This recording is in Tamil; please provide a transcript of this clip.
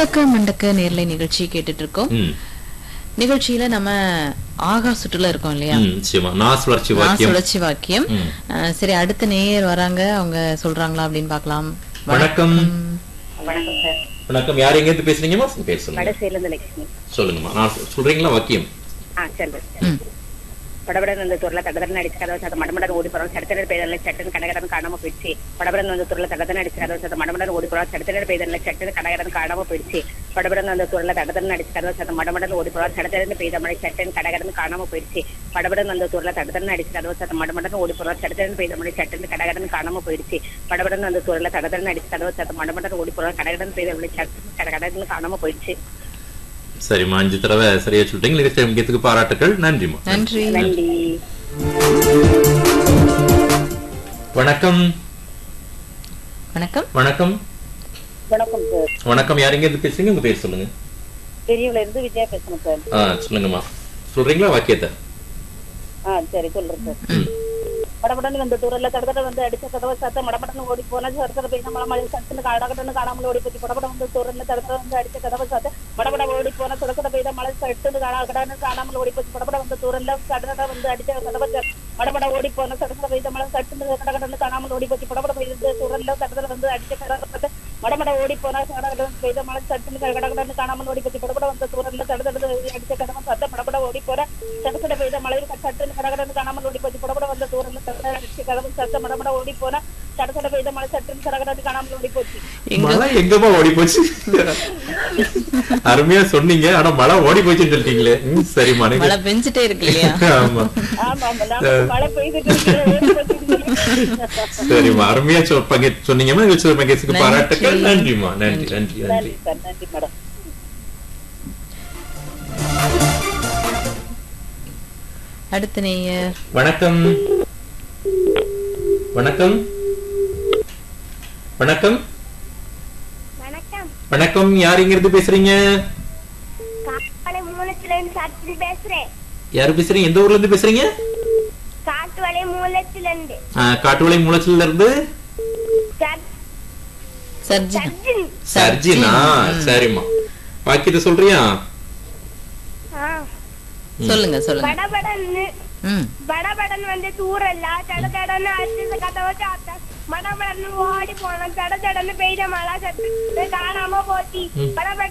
மண்டக்க மண்டக்க நேர்லை நிகழ்ச்சி கேட்டுட்டு இருக்கோம் ம் நிகழ்ச்சியில நம்ம ஆகா சுற்றுல இருக்கோம் இல்லையா ம் நிச்சயமா நான் சுழற்சி நான் வாக்கியம் சுழற்சி வாக்கியம் ம். அஹ், சரி அடுத்த நேயர் வராங்க அவங்க சொல்றாங்களா அப்படின்னு பார்க்கலாம் வணக்கம் வணக்கம் சார் வணக்கம் யார் எங்க இருந்து பேசுறீங்கம்மா உங்க பேர் சொல்லுங்க வடசேல இருந்து லட்சுமி சொல்லுங்கம்மா நான் சொ- சொல்றீங்களா வாக்கியம் ஆ சொல்லு ம். படபடன் வந்து துருள தடதடன் அடிச்சு கதவை சாத்த மடமடன் ஓடி போறோம் சடத்தினர் பெய்தல்ல சட்டுன்னு கடகடன் காணாம போயிடுச்சு படபடன் வந்து துருள தடதடன் அடிச்சு கதவை சாத்த மடமடன் ஓடி போறோம் சடத்தினர் பெய்தல்ல சட்டுன்னு கடகடன் காணாம போயிடுச்சு படபடன் வந்து துருள தடதடன் அடிச்சு கதவை சாத்த மடமடன் ஓடி போறோம் சடத்தினர் பெய்த மழை சட்டுன்னு கடகடன் காணாம போயிடுச்சு படபடன் வந்து துருள தடதடன் அடிச்சு கதவை சாத்த மடமடன் ஓடி போறோம் சடத்தினர் பெய்த மழை சட்டுன்னு கடகடன் காணாம போயிடுச்சு படபடன் வந்து துருள தடதடன் அடிச்சு கதவை சாத்த மடமடன் ஓடி போறோம் கடகடன் பெய்த மழை சட்டுன்னு கடகடன் காணாம போயிடுச்சு சரிம்மா அஞ்சு தடவை சரியா சொல்லிட்டீங்க நிகழ்ச்சி முக்கியத்துக்கு பாராட்டுகள் நன்றிம்மா நன்றி நன்றி வணக்கம் வணக்கம் வணக்கம் வணக்கம் சார் வணக்கம் யார் எங்க இருந்து பேசுறீங்க உங்க பேர் சொல்லுங்க பெரியவள இருந்து விஜயா பேசணும் சார் ஆ சொல்லுங்கம்மா சொல்றீங்களா வாக்கியத்தை ஆ சரி சொல்றேன் சார் ம் மடமடன் வந்து தூரல்ல தடதட வந்து அடிச்ச கதவை சாத்த மடமடன் ஓடி போன சரசர பெய்த மழை மழை சட்டுன்னு கடகடன்னு காணாமல் ஓடி போச்சு படபட வந்து தூரல்ல தடதட வந்து அடிச்ச கதவை சாத்த மடமட ஓடி போன சுடசுட பெய்த மழை சட்டுன்னு கடகடன்னு காணாமல் ஓடி போச்சு படபட வந்து தூரல்ல கடகட வந்து அடிச்ச கதவை சாத்த மடமட ஓடி போன சுடசுட பெய்த மழை சட்டுன்னு கடகடன்னு காணாமல் ஓடி போச்சு படபட பெய்த தூரல்ல தடதட வந்து அடிச்ச கதவை சாத்த மடமட ஓடி போன கடகடன் பெய்த மழை சட்டுன்னு கடகடன்னு காணாமல் ஓடி போச்சு படபட வந்து தூரல்ல தடதட அடிச்ச கதவை சாத்த மடமட ஓடி போன சடசுட பெய்த மழை சட்டுன்னு கடகடன்னு காணாமல் ஓடி போச்சு படபட வந்து தூரல்ல தடதட அடிச்ச கதவு சத்த மடமட ஓடி போன சடசட பெய்த மழை சட்டுன்னு கடகடன்னு காணாமல் ஓடி போச்சு எங்க மழை எங்கம்மா ஓடி போச்சு அருமையா சொன்னீங்க ஆனா மழை ஓடி போச்சுன்னு சொல்லிட்டீங்களே ம், சரிம்மா நீங்க மழை பெஞ்சிட்டே இருக்கு இல்லையா ஆமா ஆமா ஆமா நாம மழை பெய்துட்டு இருக்கு, ஓடி போச்சுன்னு சொல்லி. சரிம்மா அருமையா சொ- பங்கே சொன்னீங்கம்மா நிகழ்ச்சி பங்கேற்க நன்றி. பாராட்டுகள் நன்றிம்மா நன்றி நன்றி நன்றி நன்றி சார் நன்றி மேடம் அடுத்த நேயர் வணக்கம் வணக்கம் வணக்கம் வணக்கம் வணக்கம் யார் இங்க இருந்து பேசுறீங்க காட்டுவலை மூலத்துல இருந்து சர்ச்சில் பேசுறேன் யாரு பேசுறீங்க எந்த ஊர்ல இருந்து பேசுறீங்க காட்டுவலை மூலத்துல இருந்து ஆ, காட்டுவளை முளச்சல்ல இருந்து சர்- சர்ஜினா சர்ஜின் சர்ஜினா சரிம்மா வாக்கியத்தை சொல்றியா ஆ. சொல்லுங்க சொல்லுங்க படபடன்னு ம் படபடன் வந்து தூரல்ல தட தடன்னு அடிச்ச கதவை சாத்த மடபடன்னு ஓடி போன தட தடன்னு பெய்த மழை சட்டு காணாம போச்சு படபட